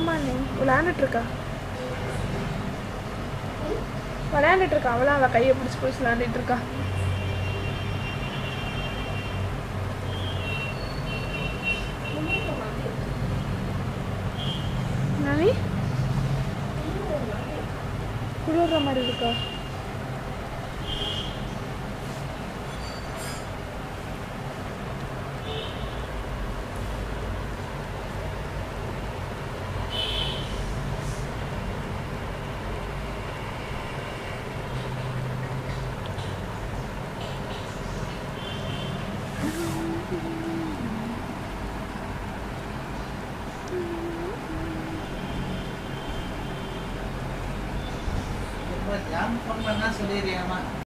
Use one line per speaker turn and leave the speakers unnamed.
ஆமா நீ விளையாண்டுட்டு இருக்கா விளையாண்டுட்டு இருக்கா அவளாம் அவள் கையை பிடிச்சி பிடிச்சி விளையாண்டுட்டு இருக்கா நானி குளிர்ற மாதிரி இருக்கா
ஜாம் ஃபோன் பண்ணா சொல்லிடுறியாமா